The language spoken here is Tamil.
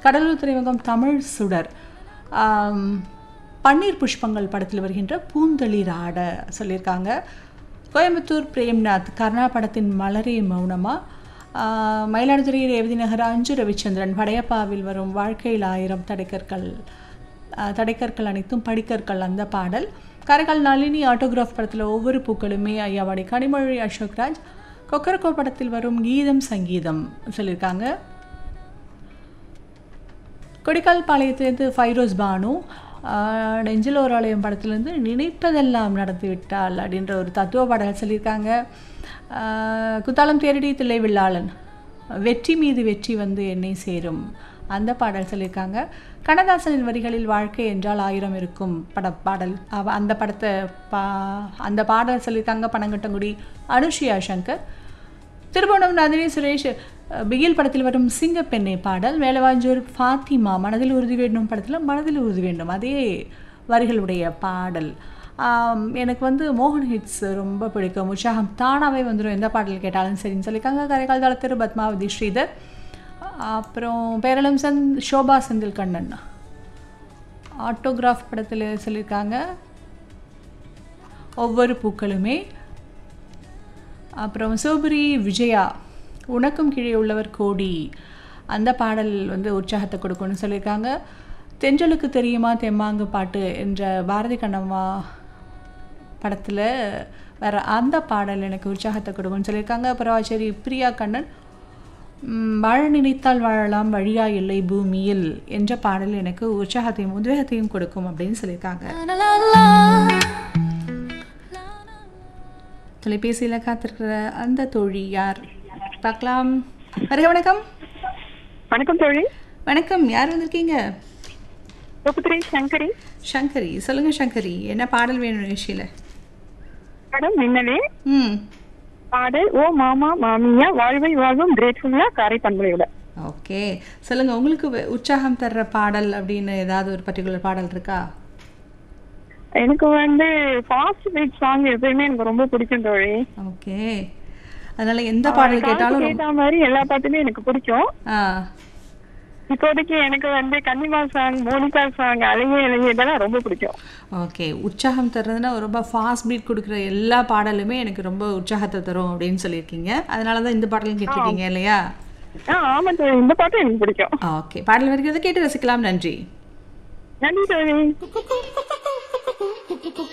கடலூர் துறைமுகம் தமிழ் சுடர் ஆம், பன்னீர் புஷ்பங்கள் படத்தில் வருகின்ற பூந்தளிர் ஆட சொல்லியிருக்காங்க கோயம்புத்தூர் பிரேம்நாத் கர்ணா படத்தின் மலரே மௌனமா ஆஹ், மயிலாடுதுறை ரேவதி நகர் அஞ்சு ரவிச்சந்திரன் படையப்பாவில் வரும் வாழ்க்கையில் ஆயிரம் தடைக்கற்கள் ஆஹ், தடைக்கற்கள் அனைத்தும் படிக்கற்கள் அந்த பாடல் காரைக்கால் நளினி ஆட்டோகிராஃப் படத்தில் ஒவ்வொரு பூக்களுமே ஐயாவாடி கனிமொழி அசோக்ராஜ் கொக்கரக்கோ படத்தில் வரும் கீதம் சங்கீதம் சொல்லியிருக்காங்க கொடிக்கால் பாளையத்திலேருந்து ஃபைரோஸ் பானு ஆஹ், நெஞ்சில் ஒரு ஆலயம் படத்துலேருந்து நினைப்பதெல்லாம் நடந்து விட்டால் அப்படின்ற ஒரு தத்துவ பாடல் சொல்லியிருக்காங்க ஆஹ், குத்தாலம் தேரடி தில்லை வில்லாளன் வெற்றி மீது வெற்றி வந்து என்னை சேரும் அந்த பாடல் சொல்லியிருக்காங்க கண்ணதாசனின் வரிகளில் வாழ்க்கை என்றால் ஆயிரம் இருக்கும் பட பாடல் அவ- அந்த படத்தை பா அந்த பாடல் சொல்லியிருக்காங்க பனங்கட்டங்குடி அனுஷியா சங்கர் திருபுவனம் நந்தினி சுரேஷ் அஹ், பிகில் படத்தில் வரும் சிங்கப்பெண்ணை பாடல் வேலவாஞ்சூர் ஃபாத்திமா மனதில் உறுதி வேண்டும் படத்தில் மனதில் உறுதி வேண்டும் அதே வரிகளுடைய பாடல் ஆம், எனக்கு வந்து மோகன் ஹிட்ஸ் ரொம்ப பிடிக்கும் உற்சாகம் தானாகவே வந்துடும் எந்த பாடல் கேட்டாலும் சரின்னு சொல்லியிருக்காங்க கரைக்கால் தளத்திரு பத்மாவதி ஸ்ரீதர் அப்புறம் பேரளம் சந்த் ஷோபா செந்தில் கண்ணன் ஆட்டோகிராஃப் படத்தில் சொல்லியிருக்காங்க ஒவ்வொரு பூக்களுமே அப்புறம் சிவபுரி விஜயா உனக்கும் கீழே உள்ளவர் கோடி அந்த பாடல் வந்து உற்சாகத்தை கொடுக்கும்னு சொல்லியிருக்காங்க தென்றலுக்கு தெரியுமா தெம்மாங்கு பாட்டு என்ற பாரதி கண்ணம்மா படத்தில் வர அந்த பாடல் எனக்கு உற்சாகத்தை கொடுக்கும்னு சொல்லியிருக்காங்க அப்புறம் சரி பிரியா கண்ணன் ம், வாழ நினைத்தால் வாழலாம் வழியா இல்லை பூமியில் என்ற பாடல் எனக்கு உற்சாகத்தையும் உத்வேகத்தையும் கொடுக்கும் அப்படின்னு சொல்லியிருக்காங்க தொலைபேசியில் காத்திருக்கிற அந்த தோழி யார் பார்க்கலாம் வருக வணக்கம் வணக்கம் தோழி வணக்கம் யார் வந்திருக்கீங்க தொகுத்துறை சங்கரி சங்கரி சொல்லுங்க சங்கரி என்ன பாடல் வேணும் நிகழ்ச்சியில் படம் மின்னலே ம் பாடல் ஓ மாமா மாமியா வாழ்வை வாழ்வும் கிரேட்ஃபுல்லா காரை பண்புலையோட ஓகே சொல்லுங்க உங்களுக்கு வே- உற்சாகம் தர்ற பாடல் அப்படின்னு ஏதாவது ஒரு பர்டிகுலர் பாடல் இருக்கா எனக்கு வந்து ஃபாஸ்ட் பீட் சாங் எப்பயுமே எனக்கு ரொம்ப பிடிக்கும் தோழி ஓகே அதனால எந்த பாடல் கேட்டாலும் ரொம்ப- கேட்ட மாதிரி எல்லா பாட்டுமே எனக்கு பிடிக்கும் ஆ இப்போதைக்கு எனக்கு வந்து கன்னிமா சாங் மோனிகா சாங் அழகிய இளைய இதெல்லாம் ரொம்ப பிடிக்கும் ஓகே உற்சாகம் தர்றதுன்னா ரொம்ப ஃபாஸ்ட் பீட் கொடுக்குற எல்லா பாடலுமே எனக்கு ரொம்ப உற்சாகத்தை தரும் அப்படின்னு சொல்லியிருக்கீங்க அதனால தான் இந்த பாடலும் கேட்டிருக்கீங்க இல்லையா ஆ ஆமா தோழி இந்த பாட்டும் எனக்கு பிடிக்கும் ஓகே பாடல் வருகிறது கேட்டு ரசிக்கலாம் நன்றி நன்றி தோழி Cuckoo, cuckoo, cuckoo, cuckoo, cuckoo,